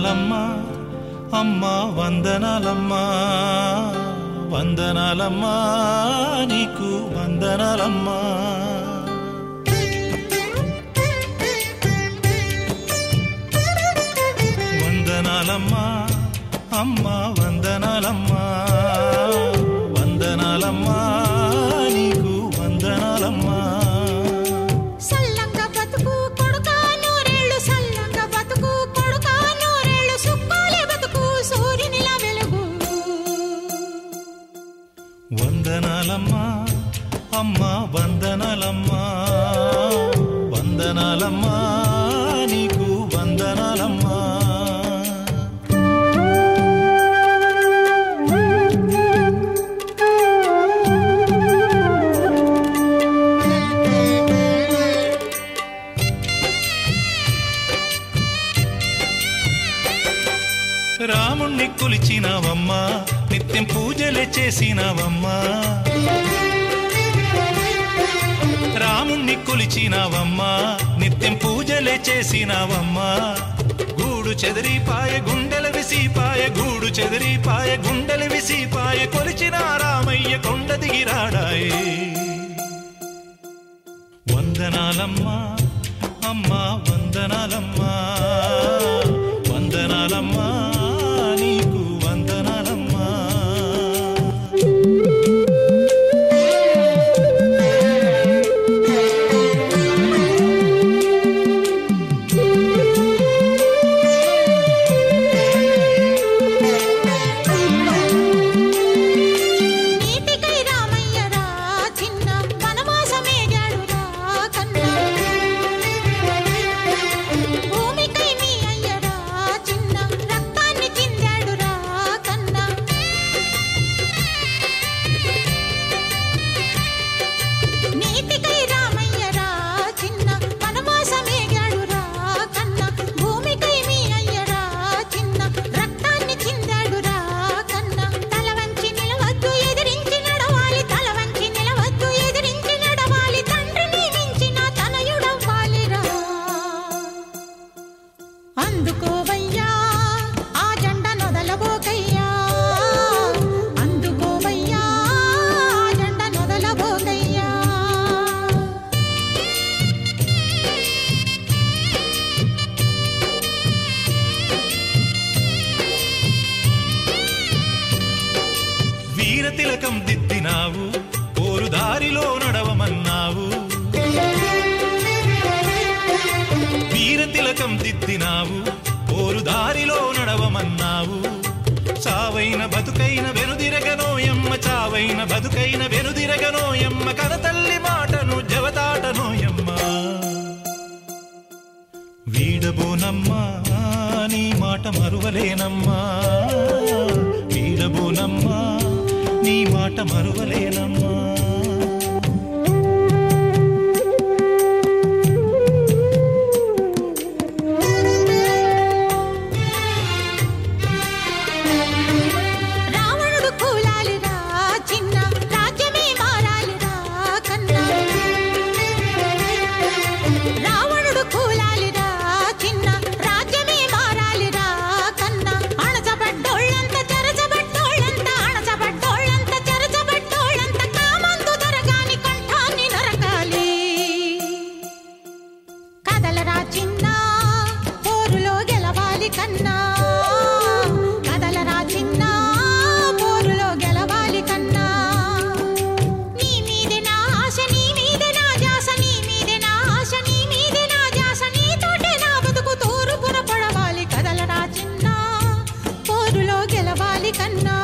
వందనాలమ్మా అమ్మా వందనాలమ్మా వందనాలమ్మా నీకు వందనాలమ్మా వందనాలమ్మా అమ్మా వందనాలమ్మా వందనాలమ్మా నీకు వందనాలమ్మా సల్లంగా బతుకు కొడుకా నూరేళ్ళు సల్లంగా బతుకు కొడుకా నూరేళ్ళు సుక్కాలే బతుకు సూర్యునిలా వెలుగు వందనాలమ్మా అమ్మా వందనాలమ్మా వందనాలమ్మా నీకు వందనాలమ్మా రాముణ్ణి కొలిచినావమ్మా నిత్యం పూజలే చేసినావమ్మా రాముణ్ణి కొలిచినావమ్మా నిత్యం పూజలే చేసినావమ్మా గూడు చెదిరిపాయ గుండెల విసిపాయ గూడు చెదిరిపాయ గుండెల విసిపాయ కొలిచిన రామయ్య కొండ దిగిరాడాయే వందనాలమ్మా అమ్మా వందనాలమ్మా వందనాలమ్మా నీకు వందనాలమ్మా నీతికై రామయ్య రా చిన్న వనవాసమేగాడు రా కన్నా భూమికై మీ అయ్య రా చిన్న రక్తాన్ని చిందాడు రా కన్నా నీతికై రామయ్య రా చిన్న వనవాసమేగాడు రా కన్నా భూమికై మీ అయ్య రా చిన్న రక్తాన్ని చిందాడు రా కన్నా తల వంచి నిలవద్దు ఎదిరించి నడవాలి తల వంచి నిలవద్దు ఎదిరించి నడవాలి తండ్రిని మించిన తనయుడవ్వాలిరా అందుకోవయ్యా ఆ జెండ నొదలబోకయ్యా అందుకోవయ్యా ఆ జెండ నొదలబోకయ్యా వీర తిలకం దిద్దినావు పోరు దారిలో నడవమన్నావు వీర తిలకం దిద్దినావు పోరు దారిలో నడవమన్నావు చావైన బతుకైన వెనుదిరగనోయమ్మ చావైన బతుకైన వెనుదిరగనోయమ్మ కనతల్లి మాటను జవదాటనోయమ్మ వీడబోనమ్మా నీ మాట మరువలేనమ్మా వీడబోనమ్మా నీ మాట మరువలేనమ్మా రావణుడు కూలాలిరా చిన్న రాజ్యమే మారాలిరా కన్నా రావణుడు కూలాలిరా చిన్న రాజ్యమే మారాలిరా కన్నా అణచబడ్డోళ్ళంత చెరచబడ్డోళ్ళంత అణచబడ్డోళ్ళంత చెరచబడ్డోళ్ళంత కామందు దొరగాని కంఠాన్ని నరకాలి కదలరా చిన్న పోరులో గెలవాలి కన్నా కదలరా చిన్న పోరులో గెలవాలి కన్నా నీ మీదే నా ఆశ నీ మీదే నా జాస నీ మీదే నా ఆశ నీ మీదే నా జాస నీతోటే నా బతుకు తూరుపున పడవాలి కదలరా చిన్న పోరులో గెలవాలి కన్నా